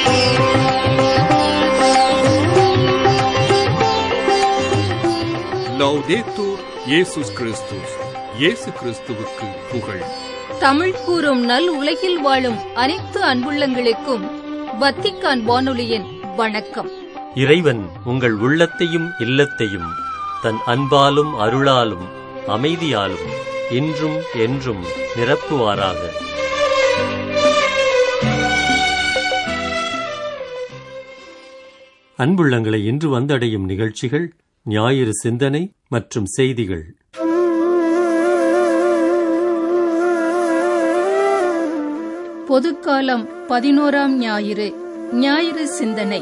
லௌதேத்தூர் இயேசுஸ் கிறிஸ்துஸ் இயேசு கிறிஸ்துவுக்கு புகழ் தமிழ் கூறும் நல் உலகில் வாழும் அனைத்து அன்புள்ளங்களுக்கும் வத்திக்கான் வானொலியின் வணக்கம் இறைவன் உங்கள் உள்ளத்தையும் இல்லத்தையும் தன் அன்பாலும் அருளாலும் அமைதியாலும் இன்றும் என்றும் நிரப்புவாராக அன்புள்ளங்களை இன்று வந்தடையும் நிகழ்ச்சிகள் ஞாயிறு சிந்தனை மற்றும் செய்திகள் பொதுக்காலம் பதினோராம் ஞாயிறு ஞாயிறு சிந்தனை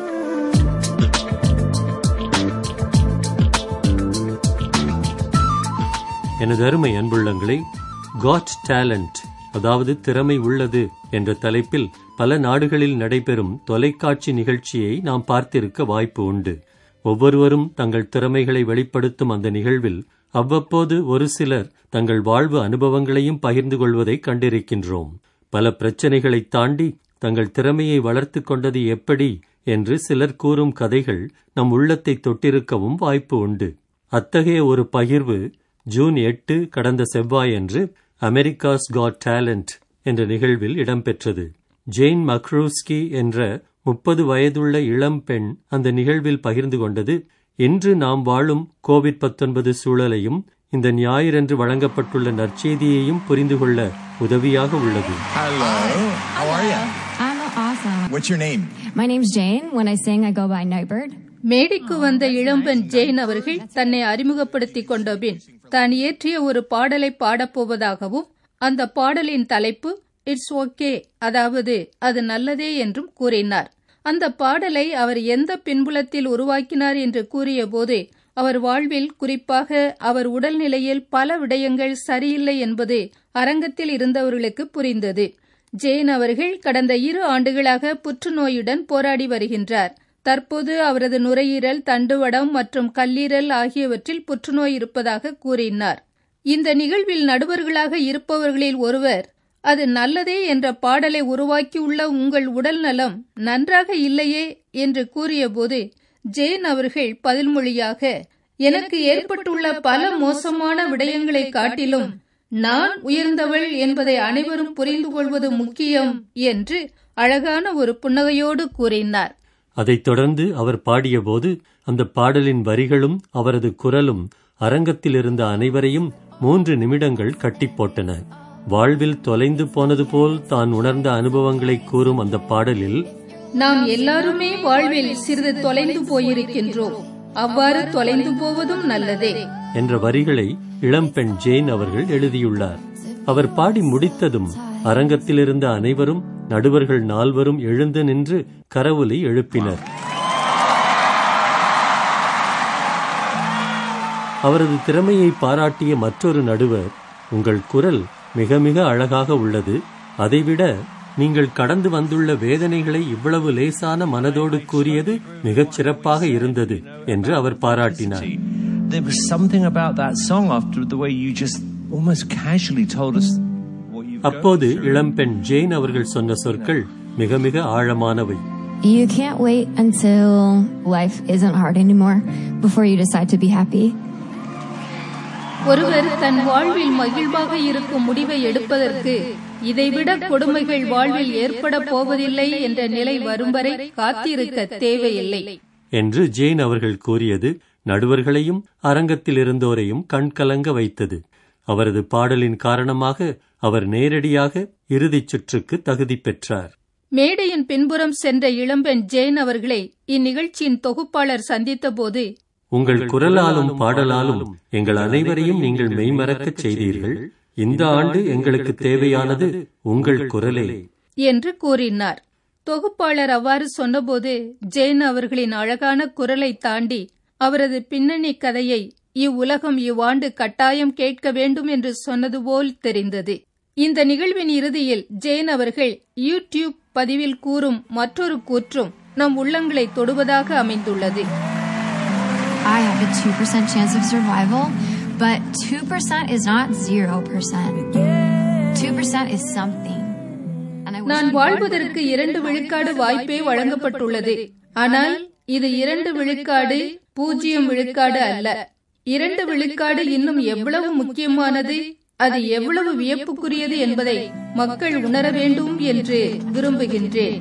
எனது அருமை அன்புள்ளங்களை காட் டேலண்ட் அதாவது திறமை உள்ளது என்ற தலைப்பில் பல நாடுகளில் நடைபெறும் தொலைக்காட்சி நிகழ்ச்சியை நாம் பார்த்திருக்க வாய்ப்பு உண்டு ஒவ்வொருவரும் தங்கள் திறமைகளை வெளிப்படுத்தும் அந்த நிகழ்வில் அவ்வப்போது ஒரு சிலர் தங்கள் வாழ்வு அனுபவங்களையும் பகிர்ந்து கொள்வதை கண்டிருக்கின்றோம் பல பிரச்சனைகளை தாண்டி தங்கள் திறமையை வளர்த்து கொண்டது எப்படி என்று சிலர் கூறும் கதைகள் நம் உள்ளத்தை தொட்டிருக்கவும் வாய்ப்பு உண்டு அத்தகைய ஒரு பகிர்வு ஜூன் எட்டு கடந்த செவ்வாயன்று அமெரிக்காஸ் காட் டேலண்ட் என்ற நிகழ்வில் இடம்பெற்றது ஜெயின் மக்ரூஸ்கி என்ற முப்பது வயதுள்ள இளம் பெண் அந்த நிகழ்வில் பகிர்ந்து கொண்டது இன்று நாம் வாழும் கோவிட் பத்தொன்பது சூழலையும் இந்த ஞாயிறன்று வழங்கப்பட்டுள்ள நற்செய்தியையும் புரிந்து கொள்ள உதவியாக உள்ளது Hello. How are you? I'm awesome. What's your name? My name's Jane. When I sing, I go by Nightbird. மேடைக்கு வந்த இளம்பெண் ஜெயின் அவர்கள் தன்னை அறிமுகப்படுத்திக் கொண்டபின் தான் இயற்றிய ஒரு பாடலை பாடப்போவதாகவும் அந்த பாடலின் தலைப்பு இட்ஸ் ஓகே அதாவது அது நல்லதே என்றும் கூறினார் அந்த பாடலை அவர் எந்த பின்புலத்தில் உருவாக்கினார் என்று கூறியபோது அவர் வாழ்வில் குறிப்பாக அவர் உடல்நிலையில் பல விடயங்கள் சரியில்லை என்பது அரங்கத்தில் இருந்தவர்களுக்கு புரிந்தது ஜெயின் அவர்கள் கடந்த இரு ஆண்டுகளாக புற்றுநோயுடன் போராடி வருகின்றார் தற்போது அவரது நுரையீரல் தண்டுவடம் மற்றும் கல்லீரல் ஆகியவற்றில் புற்றுநோய் இருப்பதாக கூறினார் இந்த நிகழ்வில் நடுவர்களாக இருப்பவர்களில் ஒருவர் அது நல்லதே என்ற பாடலை உருவாக்கியுள்ள உங்கள் உடல் நலம் நன்றாக இல்லையே என்று கூறியபோது ஜேன் அவர்கள் பதில்மொழியாக எனக்கு ஏற்பட்டுள்ள பல மோசமான விடயங்களை காட்டிலும் நான் உயர்ந்தவள் என்பதை அனைவரும் புரிந்து கொள்வது முக்கியம் என்று அழகான ஒரு புன்னகையோடு கூறினார் அதைத் தொடர்ந்து அவர் பாடியபோது அந்த பாடலின் வரிகளும் அவரது குரலும் அரங்கத்தில் இருந்த அனைவரையும் மூன்று நிமிடங்கள் கட்டி போட்டன வாழ்வில் தொலைந்து போனது போல் தான் உணர்ந்த அனுபவங்களை கூறும் அந்த பாடலில் நாம் எல்லாருமே வாழ்வில் சிறிது தொலைந்து போயிருக்கின்றோம் அவ்வாறு தொலைந்து போவதும் நல்லதே என்ற வரிகளை இளம்பெண் ஜெயின் அவர்கள் எழுதியுள்ளார் அவர் பாடி முடித்ததும் அரங்கத்தில் இருந்த அனைவரும் நடுவர்கள் நால்வரும் எழுந்து நின்று கரவொலி எழுப்பினர் அவரது திறமையை பாராட்டிய மற்றொரு நடுவர் உங்கள் குரல் மிக மிக அழகாக உள்ளது அதைவிட நீங்கள் கடந்து வந்துள்ள வேதனைகளை இவ்வளவு லேசான மனதோடு கூறியது மிகச் சிறப்பாக இருந்தது என்று அவர் பாராட்டினார் There was something about that song after the way you just almost casually told us what you've அப்போது இளம்பெண் ஜெயின் அவர்கள் சொன்ன சொற்கள் மிக மிக ஆழமானவை You can't wait until life isn't hard anymore before you decide to be happy. ஒருவர் தன் வாழ்வில் மகிழ்வாக இருக்கும் முடிவை எடுப்பதற்கு இதைவிட கொடுமைகள் வாழ்வில் ஏற்பட போவதில்லை என்ற நிலை வரும் வரை காத்திருக்க தேவையில்லை என்று ஜெயின் அவர்கள் கூறியது நடுவர்களையும் அரங்கத்தில் இருந்தோரையும் கண்கலங்க வைத்தது அவரது பாடலின் காரணமாக அவர் நேரடியாக இறுதிச் சுற்றுக்கு தகுதி பெற்றார் மேடையின் பின்புறம் சென்ற இளம்பெண் ஜெயின் அவர்களை இந்நிகழ்ச்சியின் தொகுப்பாளர் சந்தித்தபோது உங்கள் குரலாலும் பாடலாலும் எங்கள் அனைவரையும் நீங்கள் மெய்மறக்கச் செய்தீர்கள் இந்த ஆண்டு எங்களுக்கு தேவையானது உங்கள் குரலே என்று கூறினார் தொகுப்பாளர் அவ்வாறு சொன்னபோது ஜெயின் அவர்களின் அழகான குரலை தாண்டி அவரது பின்னணி கதையை இவ்வுலகம் இவ்வாண்டு கட்டாயம் கேட்க வேண்டும் என்று சொன்னது போல் தெரிந்தது இந்த நிகழ்வின் இறுதியில் ஜெயின் அவர்கள் யூடியூப் பதிவில் கூறும் மற்றொரு கூற்றும் நம் உள்ளங்களை தொடுவதாக அமைந்துள்ளது I have a 2% chance of survival, but 2% is not 0%. 2% is something. And நான் வாழ்வதற்கு இரண்டு விழுக்காடு வாய்ப்பே வழங்கப்பட்டுள்ளது ஆனால் இது இரண்டு விழுக்காடு பூஜ்ஜியம் விழுக்காடு அல்ல இரண்டு விழுக்காடு இன்னும் எவ்வளவு முக்கியமானது அது எவ்வளவு வியப்புக்குரியது என்பதை மக்கள் உணர வேண்டும் என்று விரும்புகின்றேன்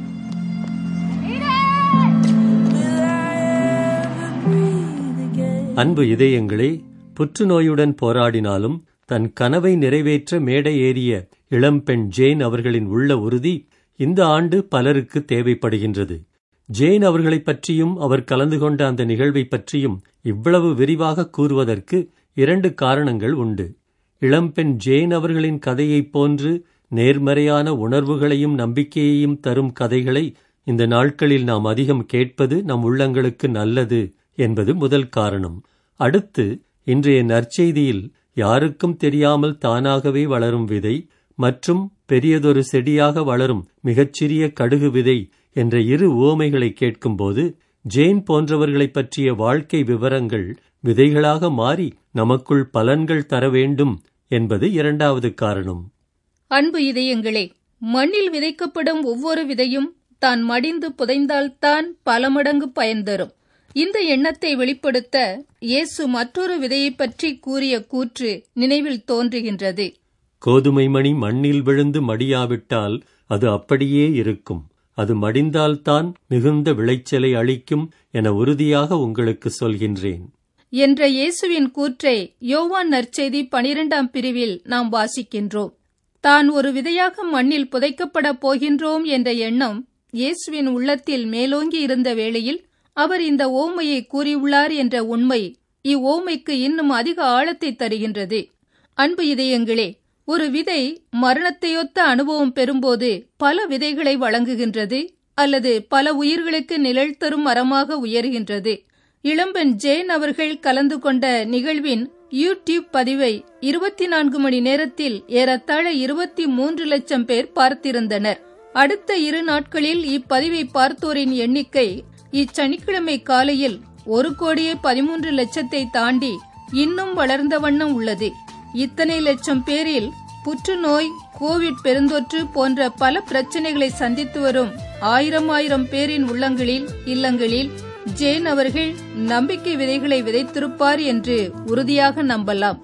அன்பு இதயங்களே புற்றுநோயுடன் போராடினாலும் தன் கனவை நிறைவேற்ற மேடை ஏறிய இளம்பெண் ஜேன் அவர்களின் உள்ள உறுதி இந்த ஆண்டு பலருக்கு தேவைப்படுகின்றது ஜேன் அவர்களைப் பற்றியும் அவர் கலந்து கொண்ட அந்த நிகழ்வை பற்றியும் இவ்வளவு விரிவாக கூறுவதற்கு இரண்டு காரணங்கள் உண்டு இளம்பெண் ஜேன் அவர்களின் கதையைப் போன்று நேர்மறையான உணர்வுகளையும் நம்பிக்கையையும் தரும் கதைகளை இந்த நாட்களில் நாம் அதிகம் கேட்பது நம் உள்ளங்களுக்கு நல்லது என்பது முதல் காரணம் அடுத்து இன்றைய நற்செய்தியில் யாருக்கும் தெரியாமல் தானாகவே வளரும் விதை மற்றும் பெரியதொரு செடியாக வளரும் மிகச்சிறிய கடுகு விதை என்ற இரு உவமைகளை கேட்கும்போது ஜேன் போன்றவர்களைப் பற்றிய வாழ்க்கை விவரங்கள் விதைகளாக மாறி நமக்குள் பலன்கள் தர வேண்டும் என்பது இரண்டாவது காரணம் அன்பு இதயங்களே மண்ணில் விதைக்கப்படும் ஒவ்வொரு விதையும் தான் மடிந்து புதைந்தால்தான் பல மடங்கு பயன் தரும் இந்த எண்ணத்தை வெளிப்படுத்த இயேசு மற்றொரு விதையைப் பற்றி கூறிய கூற்று நினைவில் தோன்றுகின்றது கோதுமை மணி மண்ணில் விழுந்து மடியாவிட்டால் அது அப்படியே இருக்கும் அது மடிந்தால்தான் மிகுந்த விளைச்சலை அளிக்கும் என உறுதியாக உங்களுக்கு சொல்கின்றேன் என்ற இயேசுவின் கூற்றை யோவான் நற்செய்தி பனிரெண்டாம் பிரிவில் நாம் வாசிக்கின்றோம் தான் ஒரு விதையாக மண்ணில் புதைக்கப்படப் போகின்றோம் என்ற எண்ணம் இயேசுவின் உள்ளத்தில் மேலோங்கி இருந்த வேளையில் அவர் இந்த ஓமையை கூறியுள்ளார் என்ற உண்மை இவ்வோமைக்கு இன்னும் அதிக ஆழத்தை தருகின்றது அன்பு இதயங்களே ஒரு விதை மரணத்தையொத்த அனுபவம் பெறும்போது பல விதைகளை வழங்குகின்றது அல்லது பல உயிர்களுக்கு நிழல் தரும் மரமாக உயர்கின்றது இளம்பெண் ஜேன் அவர்கள் கலந்து கொண்ட நிகழ்வின் யூடியூப் பதிவை இருபத்தி நான்கு மணி நேரத்தில் ஏறத்தாழ இருபத்தி மூன்று லட்சம் பேர் பார்த்திருந்தனர் அடுத்த இரு நாட்களில் இப்பதிவை பார்த்தோரின் எண்ணிக்கை இச்சனிக்கிழமை காலையில் ஒரு கோடியே பதிமூன்று லட்சத்தை தாண்டி இன்னும் வளர்ந்த வண்ணம் உள்ளது இத்தனை லட்சம் பேரில் புற்றுநோய் கோவிட் பெருந்தொற்று போன்ற பல பிரச்சனைகளை சந்தித்து வரும் ஆயிரம் ஆயிரம் பேரின் உள்ளங்களில் இல்லங்களில் ஜேன் அவர்கள் நம்பிக்கை விதைகளை விதைத்திருப்பார் என்று உறுதியாக நம்பலாம்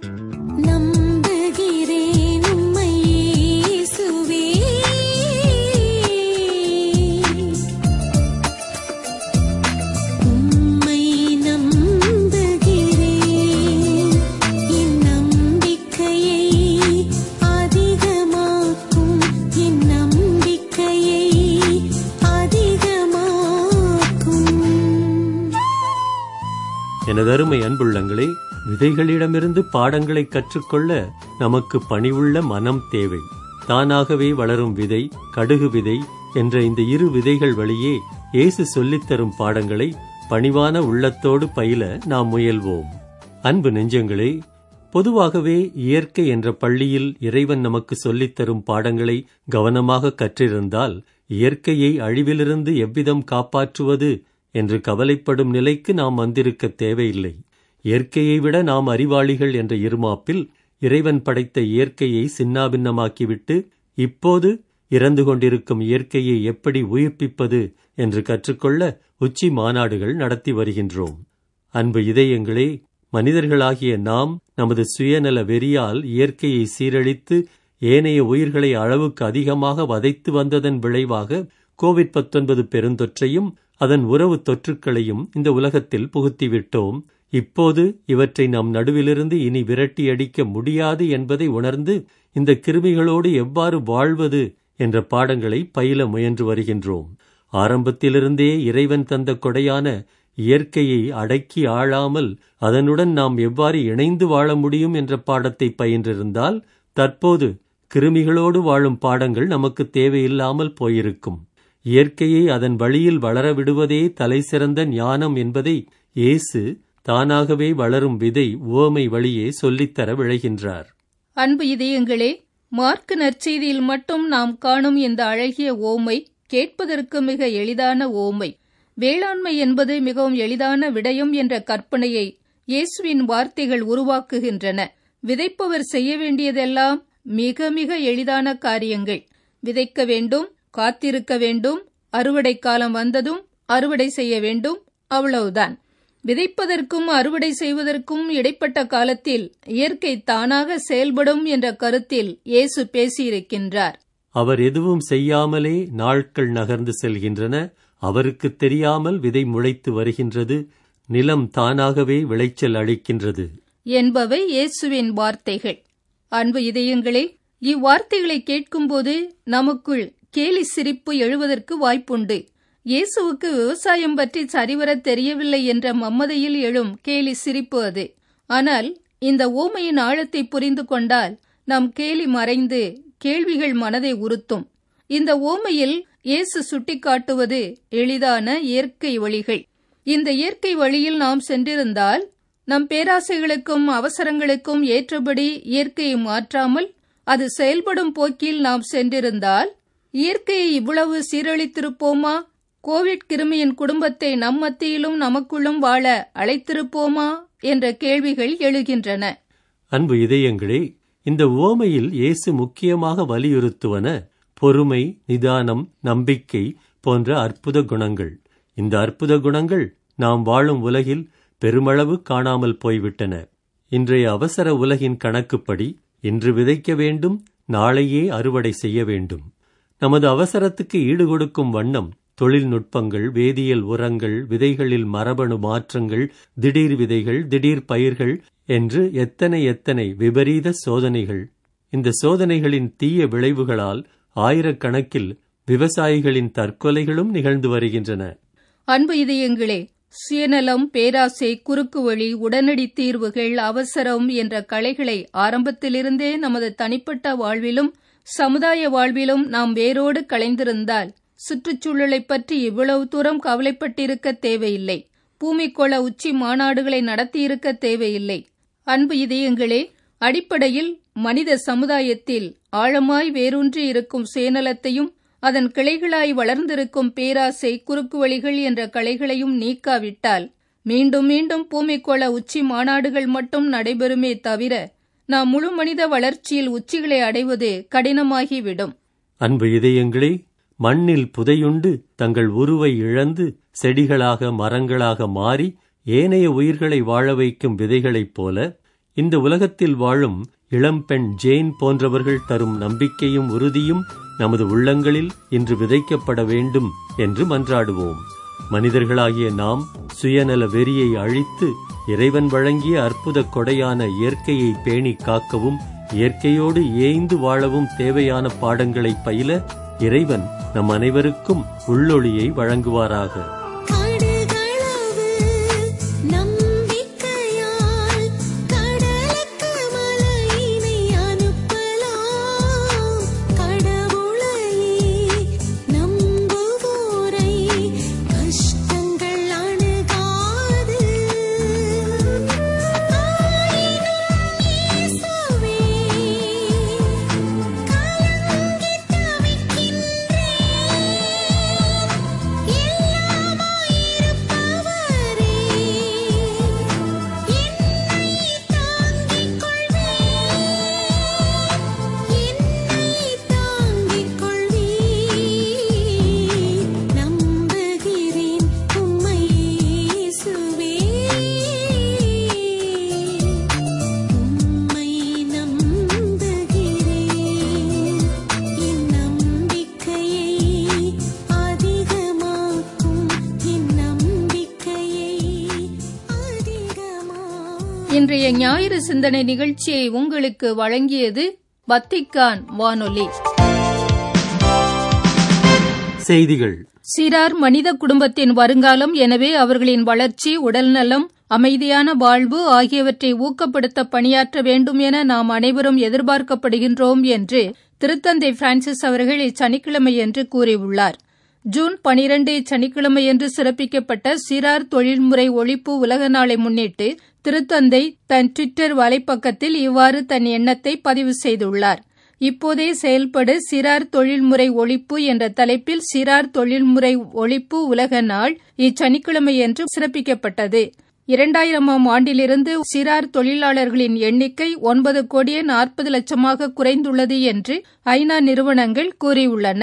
நம்புகிறேன் உம்மை இயேசுவே உம்மை நம்புகிறேன் என் நம்பிக்கையை அதிகமாக்கும் என் நம்பிக்கையை அதிகமாக்கும் எனதருமை அன்புள்ளங்களே விதைகளிடமிருந்து பாடங்களை கற்றுக்கொள்ள நமக்கு பணிவுள்ள மனம் தேவை தானாகவே வளரும் விதை கடுகு விதை என்ற இந்த இரு விதைகள் வழியே இயேசு சொல்லித்தரும் பாடங்களை பணிவான உள்ளத்தோடு பயில நாம் முயல்வோம் அன்பு நெஞ்சங்களே பொதுவாகவே இயற்கை என்ற பள்ளியில் இறைவன் நமக்கு சொல்லித்தரும் பாடங்களை கவனமாக கற்றிருந்தால் இயற்கையை அழிவிலிருந்து எவ்விதம் காப்பாற்றுவது என்று கவலைப்படும் நிலைக்கு நாம் வந்திருக்க தேவையில்லை இயற்கையை விட நாம் அறிவாளிகள் என்ற இருமாப்பில் இறைவன் படைத்த இயற்கையை சின்னாபின்னமாக்கிவிட்டு இப்போது இறந்து கொண்டிருக்கும் இயற்கையை எப்படி உயிர்ப்பிப்பது என்று கற்றுக்கொள்ள உச்சி மாநாடுகள் நடத்தி வருகின்றோம் அன்பு இதயங்களே மனிதர்களாகிய நாம் நமது சுயநல வெறியால் இயற்கையை சீரழித்து ஏனைய உயிர்களை அளவுக்கு அதிகமாக வதைத்து வந்ததன் விளைவாக கோவிட் பத்தொன்பது பெருந்தொற்றையும் அதன் உறவு தொற்றுக்களையும் இந்த உலகத்தில் புகுத்திவிட்டோம் இப்போது இவற்றை நம் நடுவிலிருந்து இனி விரட்டி அடிக்க முடியாது என்பதை உணர்ந்து இந்த கிருமிகளோடு எவ்வாறு வாழ்வது என்ற பாடங்களை பயில முயன்று வருகின்றோம் ஆரம்பத்திலிருந்தே இறைவன் தந்த கொடையான இயற்கையை அடக்கி ஆளாமல் அதனுடன் நாம் எவ்வாறு இணைந்து வாழ முடியும் என்ற பாடத்தை பயின்றிருந்தால் தற்போது கிருமிகளோடு வாழும் பாடங்கள் நமக்கு தேவையில்லாமல் போயிருக்கும் இயற்கையை அதன் வழியில் வளர விடுவதே தலைசிறந்த ஞானம் என்பதை இயேசு தானாகவே வளரும் விதை உவமை வழியே சொல்லித்தர விழைகின்றார் அன்பு இதயங்களே மார்க்கு நற்செய்தியில் மட்டும் நாம் காணும் இந்த அழகிய ஓமை கேட்பதற்கு மிக எளிதான ஓமை வேளாண்மை என்பது மிகவும் எளிதான விடயம் என்ற கற்பனையை இயேசுவின் வார்த்தைகள் உருவாக்குகின்றன விதைப்பவர் செய்ய வேண்டியதெல்லாம் மிக மிக எளிதான காரியங்கள் விதைக்க வேண்டும் காத்திருக்க வேண்டும் அறுவடை காலம் வந்ததும் அறுவடை செய்ய வேண்டும் அவ்வளவுதான் விதைப்பதற்கும் அறுவடை செய்வதற்கும் இடைப்பட்ட காலத்தில் இயற்கை தானாக செயல்படும் என்ற கருத்தில் இயேசு பேசியிருக்கின்றார் அவர் எதுவும் செய்யாமலே நாட்கள் நகர்ந்து செல்கின்றன அவருக்கு தெரியாமல் விதை முளைத்து வருகின்றது நிலம் தானாகவே விளைச்சல் அளிக்கின்றது என்பவை இயேசுவின் வார்த்தைகள் அன்பு இதயங்களே இவ்வார்த்தைகளை கேட்கும்போது நமக்குள் கேலி சிரிப்பு எழுவதற்கு வாய்ப்புண்டு இயேசுவுக்கு விவசாயம் பற்றி சரிவர தெரியவில்லை என்ற மம்மதையில் எழும் கேலி சிரிப்பு அது ஆனால் இந்த ஓமையின் ஆழத்தை புரிந்து கொண்டால் நம் கேலி மறைந்து கேள்விகள் மனதை உறுத்தும் இந்த ஓமையில் இயேசு சுட்டிக்காட்டுவது எளிதான இயற்கை வழிகள் இந்த இயற்கை வழியில் நாம் சென்றிருந்தால் நம் பேராசைகளுக்கும் அவசரங்களுக்கும் ஏற்றபடி இயற்கையை மாற்றாமல் அது செயல்படும் போக்கில் நாம் சென்றிருந்தால் இயற்கையை இவ்வளவு சீரழித்திருப்போமா கோவிட் கிருமியின் குடும்பத்தை நம் மத்தியிலும் நமக்குள்ளும் வாழ அழைத்திருப்போமா என்ற கேள்விகள் எழுகின்றன அன்பு இதயங்களே இந்த ஓமையில் இயேசு முக்கியமாக வலியுறுத்துவன பொறுமை நிதானம் நம்பிக்கை போன்ற அற்புத குணங்கள் இந்த அற்புத குணங்கள் நாம் வாழும் உலகில் பெருமளவு காணாமல் போய்விட்டன இன்றைய அவசர உலகின் கணக்குப்படி இன்று விதைக்க வேண்டும் நாளையே அறுவடை செய்ய வேண்டும் நமது அவசரத்துக்கு ஈடுகொடுக்கும் வண்ணம் தொழில்நுட்பங்கள் வேதியியல் உரங்கள் விதைகளில் மரபணு மாற்றங்கள் திடீர் விதைகள் திடீர் பயிர்கள் என்று எத்தனை எத்தனை விபரீத சோதனைகள் இந்த சோதனைகளின் தீய விளைவுகளால் ஆயிரக்கணக்கில் விவசாயிகளின் தற்கொலைகளும் நிகழ்ந்து வருகின்றன அன்பு இதயங்களே சுயநலம் பேராசை குறுக்கு வழி உடனடி தீர்வுகள் அவசரம் என்ற கலைகளை ஆரம்பத்திலிருந்தே நமது தனிப்பட்ட வாழ்விலும் சமுதாய வாழ்விலும் நாம் வேரோடு களைந்திருந்தால் சுற்றுச்சூழலை பற்றி இவ்வளவு தூரம் கவலைப்பட்டிருக்க தேவையில்லை பூமிக்கோள உச்சி மாநாடுகளை நடத்தியிருக்க தேவையில்லை அன்பு இதயங்களே அடிப்படையில் மனித சமுதாயத்தில் ஆழமாய் வேரூன்றி இருக்கும் சுயநலத்தையும் அதன் கிளைகளாய் வளர்ந்திருக்கும் பேராசை குறுக்கு வழிகள் என்ற கலைகளையும் நீக்காவிட்டால் மீண்டும் மீண்டும் பூமிக்கோள உச்சி மாநாடுகள் மட்டும் நடைபெறுமே தவிர நாம் முழு மனித வளர்ச்சியில் உச்சிகளை அடைவது கடினமாகிவிடும் அன்பு இதயங்களே மண்ணில் புதையுண்டு தங்கள் உருவை இழந்து செடிகளாக மரங்களாக மாறி ஏனைய உயிர்களை வாழ வைக்கும் விதைகளைப் போல இந்த உலகத்தில் வாழும் இளம்பெண் ஜேன் போன்றவர்கள் தரும் நம்பிக்கையும் உறுதியும் நமது உள்ளங்களில் இன்று விதைக்கப்பட வேண்டும் என்று மன்றாடுவோம் மனிதர்களாகிய நாம் சுயநல வெறியை அழித்து இறைவன் வழங்கிய அற்புத கொடையான இயற்கையை பேணி காக்கவும் இயற்கையோடு ஏய்ந்து வாழவும் தேவையான பாடங்களை பயில இறைவன் நம் அனைவருக்கும் உள்ளொளியை வழங்குவாராக கடுகளவு நம்பிக்கையால் கடலுக்கு மலையினை அனுப்பலாம் கடவுளையே நம்புவோரை கஷ்டங்கள் அணுகாது ஆயினும் இயேசுவே கலங்கித் தவிக்கின்றேன் எல்லாமாயிருப்பவரே என்னை தாங்கிக் கொள்வீர் என்னை தாங்கிக் கொள்வீர் நம்புகிறேன் உம்மை இயேசுவே உம்மை நம்புகிறேன் என் நம்பிக்கையை அதிகமாக்கும் என் நம்பிக்கையை அதிகமாக்கும் இன்றைய ஞாயிறு சிந்தனை நிகழ்ச்சியை உங்களுக்கு வழங்கியது வத்திக்கான் வானொலி செய்திகள் சிறார் மனித குடும்பத்தின் வருங்காலம் எனவே அவர்களின் வளர்ச்சி உடல்நலம் அமைதியான வாழ்வு ஆகியவற்றை ஊக்கப்படுத்த பணியாற்ற வேண்டும் என நாம் அனைவரும் எதிர்பார்க்கப்படுகின்றோம் என்று திருத்தந்தை பிரான்சிஸ் அவர்கள் இச்சனிக்கிழமையன்று கூறியுள்ளார் ஜூன் பனிரெண்டு சனிக்கிழமையன்று சிறப்பிக்கப்பட்ட சிறார் தொழில்முறை ஒழிப்பு உலக நாளை முன்னிட்டு திருத்தந்தை தன் ட்விட்டர் வலைப்பக்கத்தில் இவ்வாறு தன் எண்ணத்தை பதிவு செய்துள்ளார் இப்போதே செயல்படு சிறார் தொழில்முறை ஒழிப்பு என்ற தலைப்பில் சிறார் தொழில்முறை ஒழிப்பு உலக நாள் இச்சனிக்கிழமையன்று சிறப்பிக்கப்பட்டது இரண்டாயிரமாம் ஆண்டிலிருந்து சிறார் தொழிலாளர்களின் எண்ணிக்கை ஒன்பது கோடியே நாற்பது லட்சமாக குறைந்துள்ளது என்று ஐநா நிறுவனங்கள் கூறியுள்ளன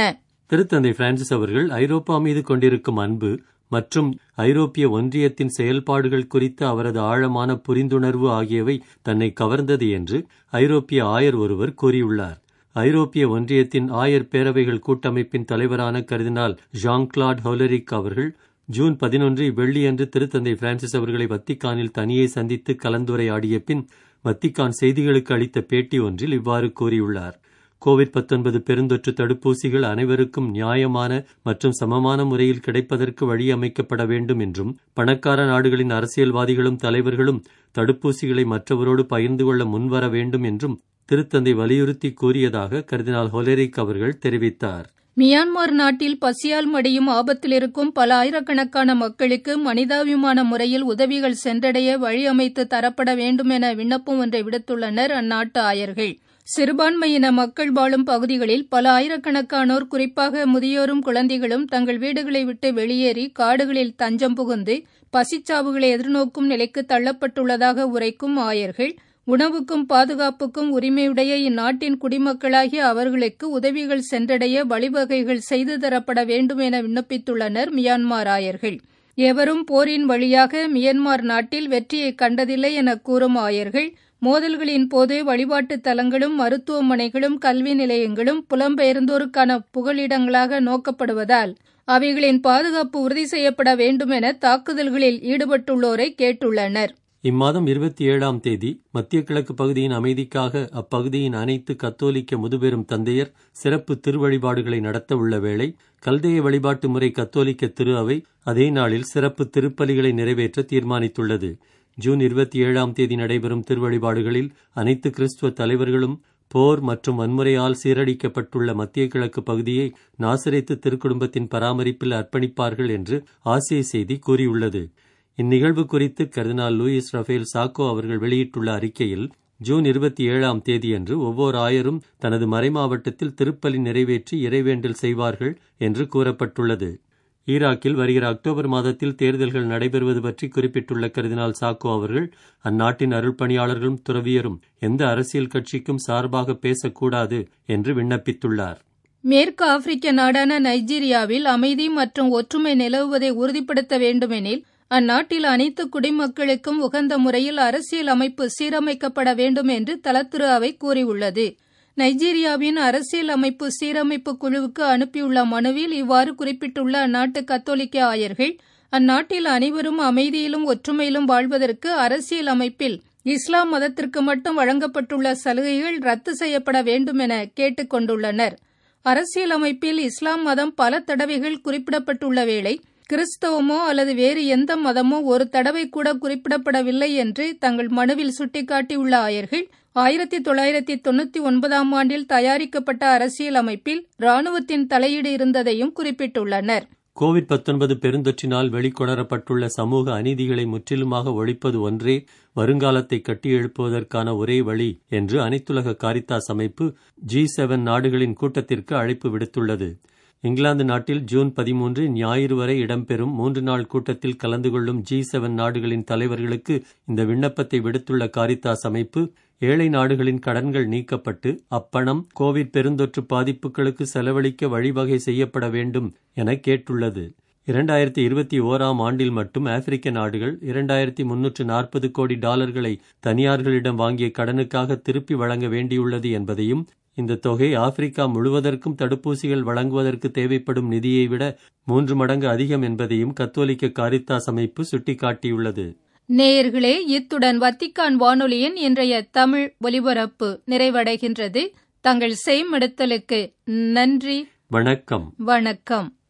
திருத்தந்தை பிரான்சிஸ் அவர்கள் ஐரோப்பா மீது கொண்டிருக்கும் அன்பு மற்றும் ஐரோப்பிய ஒன்றியத்தின் செயல்பாடுகள் குறித்த அவரது ஆழமான புரிந்துணர்வு ஆகியவை தன்னை கவர்ந்தது என்று ஐரோப்பிய ஆயர் ஒருவர் கூறியுள்ளார் ஐரோப்பிய ஒன்றியத்தின் ஆயர் பேரவைகள் கூட்டமைப்பின் தலைவரான கர்தினால் ஜான் கிளாட் ஹோலரிக் அவர்கள் ஜூன் பதினொன்று வெள்ளியன்று திருத்தந்தை பிரான்சிஸ் அவர்களை வத்திக்கானில் தனியே சந்தித்து கலந்துரையாடிய பின் வத்திக்கான் செய்திகளுக்கு அளித்த பேட்டி ஒன்றில் இவ்வாறு கூறியுள்ளார் கோவிட் 19 பெருந்தொற்று தடுப்பூசிகள் அனைவருக்கும் நியாயமான மற்றும் சமமான முறையில் கிடைப்பதற்கு வழி அமைக்கப்பட வேண்டும் என்றும் பணக்கார நாடுகளின் அரசியல்வாதிகளும் தலைவர்களும் தடுப்பூசிகளை மற்றவரோடு பகிர்ந்து கொள்ள முன்வர வேண்டும் என்றும் திருத்தந்தை வலியுறுத்தி கூறியதாக கர்தினால் ஹொலெரிக் அவர்கள் தெரிவித்தார் மியான்மர் நாட்டில் பசியால் மடியும் ஆபத்தில் இருக்கும் பல ஆயிரக்கணக்கான மக்களுக்கு மனிதாபிமான முறையில் உதவிகள் சென்றடைய வழி அமைத்து தரப்பட வேண்டும் என விண்ணப்பம் ஒன்றை விடுத்துள்ளனர் அந்நாட்டு ஆயர்கள் சிறுபான்மையின மக்கள் வாழும் பகுதிகளில் பல ஆயிரக்கணக்கானோர் குறிப்பாக முதியோரும் குழந்தைகளும் தங்கள் வீடுகளை விட்டு வெளியேறி காடுகளில் தஞ்சம் புகுந்து பசிச்சாவுகளை எதிர்நோக்கும் நிலைக்கு தள்ளப்பட்டுள்ளதாக உரைக்கும் ஆயர்கள் உணவுக்கும் பாதுகாப்புக்கும் உரிமையுடைய இந்நாட்டின் குடிமக்களாகிய அவர்களுக்கு உதவிகள் சென்றடைய வழிவகைகள் செய்து தரப்பட வேண்டும் என விண்ணப்பித்துள்ளனர் மியான்மர் ஆயர்கள் எவரும் போரின் வழியாக மியான்மர் நாட்டில் வெற்றியை கண்டதில்லை என கூறும் ஆயர்கள் மோதல்களின் போது வழிபாட்டுத் தலங்களும் மருத்துவமனைகளும் கல்வி நிலையங்களும் புலம்பெயர்ந்தோருக்கான புகலிடங்களாக நோக்கப்படுவதால் அவைகளின் பாதுகாப்பு உறுதி செய்யப்பட வேண்டும் என தாக்குதல்களில் ஈடுபட்டுள்ளோரை கேட்டுள்ளனர் இம்மாதம் இருபத்தி ஏழாம் தேதி மத்திய கிழக்கு பகுதியின் அமைதிக்காக அப்பகுதியின் அனைத்து கத்தோலிக்க முதுபெரும் தந்தையர் சிறப்பு திருவழிபாடுகளை நடத்த உள்ள வேளை கல்தேய வழிபாட்டு முறை கத்தோலிக்க திரு அவை அதே நாளில் சிறப்பு திருப்பலிகளை நிறைவேற்ற தீர்மானித்துள்ளது ஜூன் இருபத்தி ஏழாம் தேதி நடைபெறும் திருவழிபாடுகளில் அனைத்து கிறிஸ்துவ தலைவர்களும் போர் மற்றும் வன்முறையால் சீரழிக்கப்பட்டுள்ள மத்திய கிழக்கு பகுதியை நாசரேத்து திருக்குடும்பத்தின் பராமரிப்பில் அர்ப்பணிப்பார்கள் என்று ஆசிய செய்தி கூறியுள்ளது இந்நிகழ்வு குறித்து கர்தினால் லூயிஸ் ரஃபேல் சாக்கோ அவர்கள் வெளியிட்டுள்ள அறிக்கையில் ஜூன் இருபத்தி ஏழாம் தேதியன்று ஒவ்வொரு ஆயரும் தனது மறைமாவட்டத்தில் திருப்பலி நிறைவேற்றி இறைவேண்டல் செய்வார்கள் என்று கூறப்பட்டுள்ளது ஈராக்கில் வருகிற அக்டோபர் மாதத்தில் தேர்தல்கள் நடைபெறுவது பற்றி குறிப்பிட்டுள்ள கர்தினால் சாக்கோ அவர்கள் அந்நாட்டின் அருள்பணியாளர்களும் துறவியரும் எந்த அரசியல் கட்சிக்கும் சார்பாக பேசக்கூடாது என்று விண்ணப்பித்துள்ளார் மேற்கு ஆப்பிரிக்க நாடான நைஜீரியாவில் அமைதி மற்றும் ஒற்றுமை நிலவுவதை உறுதிப்படுத்த வேண்டுமெனில் அந்நாட்டில் அனைத்து குடிமக்களுக்கும் உகந்த முறையில் அரசியல் அமைப்பு சீரமைக்கப்பட வேண்டும் என்று தலத்திரு அவை கூறியுள்ளது நைஜீரியாவின் அரசியல் அமைப்பு சீரமைப்பு குழுவுக்கு அனுப்பியுள்ள மனுவில் இவ்வாறு குறிப்பிட்டுள்ள அந்நாட்டு கத்தோலிக்க ஆயர்கள் அந்நாட்டில் அனைவரும் அமைதியிலும் ஒற்றுமையிலும் வாழ்வதற்கு அரசியல் அமைப்பில் இஸ்லாம் மதத்திற்கு மட்டும் வழங்கப்பட்டுள்ள சலுகைகள் ரத்து செய்யப்பட வேண்டும் என கேட்டுக் கொண்டுள்ளனர் அரசியலமைப்பில் இஸ்லாம் மதம் பல தடவைகள் குறிப்பிடப்பட்டுள்ள வேளை கிறிஸ்தவமோ அல்லது வேறு எந்த மதமோ ஒரு தடவை கூட குறிப்பிடப்படவில்லை என்று தங்கள் மனுவில் சுட்டிக்காட்டியுள்ள ஆயர்கள் ஆயிரத்தி தொள்ளாயிரத்தி தொண்ணூத்தி ஒன்பதாம் ஆண்டில் தயாரிக்கப்பட்ட அரசியல் அமைப்பில் ராணுவத்தின் தலையீடு இருந்ததையும் குறிப்பிட்டுள்ளனர் கோவிட் 19 பெருந்தொற்றினால் வெளிக்கொணரப்பட்டுள்ள சமூக அநீதிகளை முற்றிலுமாக ஒழிப்பது ஒன்றே வருங்காலத்தை கட்டியெழுப்புவதற்கான ஒரே வழி என்று அனைத்துலக காரித்தாஸ் அமைப்பு ஜி செவன் நாடுகளின் கூட்டத்திற்கு அழைப்பு விடுத்துள்ளது இங்கிலாந்து நாட்டில் ஜூன் பதிமூன்று ஞாயிறு வரை இடம்பெறும் மூன்று நாள் கூட்டத்தில் கலந்து கொள்ளும் ஜி செவன் நாடுகளின் தலைவர்களுக்கு இந்த விண்ணப்பத்தை விடுத்துள்ள காரித்தாஸ் அமைப்பு ஏழை நாடுகளின் கடன்கள் நீக்கப்பட்டு அப்பணம் கோவிட் பெருந்தொற்று பாதிப்புகளுக்கு செலவழிக்க வழிவகை செய்யப்பட வேண்டும் என கேட்டுள்ளது இரண்டாயிரத்தி இருபத்தி ஓராம் ஆண்டில் மட்டும் ஆப்பிரிக்க நாடுகள் இரண்டாயிரத்தி முன்னூற்று நாற்பது கோடி டாலர்களை தனியார்களிடம் வாங்கிய கடனுக்காக திருப்பி வழங்க வேண்டியுள்ளது என்பதையும் இந்த தொகை ஆப்பிரிக்கா முழுவதற்கும் தடுப்பூசிகள் வழங்குவதற்கு தேவைப்படும் நிதியை விட மூன்று மடங்கு அதிகம் என்பதையும் கத்தோலிக்க காரித்தாஸ் அமைப்பு சுட்டிக்காட்டியுள்ளது நேயர்களே இத்துடன் வத்திக்கான் வானொலியின் இன்றைய தமிழ் ஒலிபரப்பு நிறைவடைகின்றது தங்கள் செய்மெடுத்தலுக்கு நன்றி வணக்கம் வணக்கம்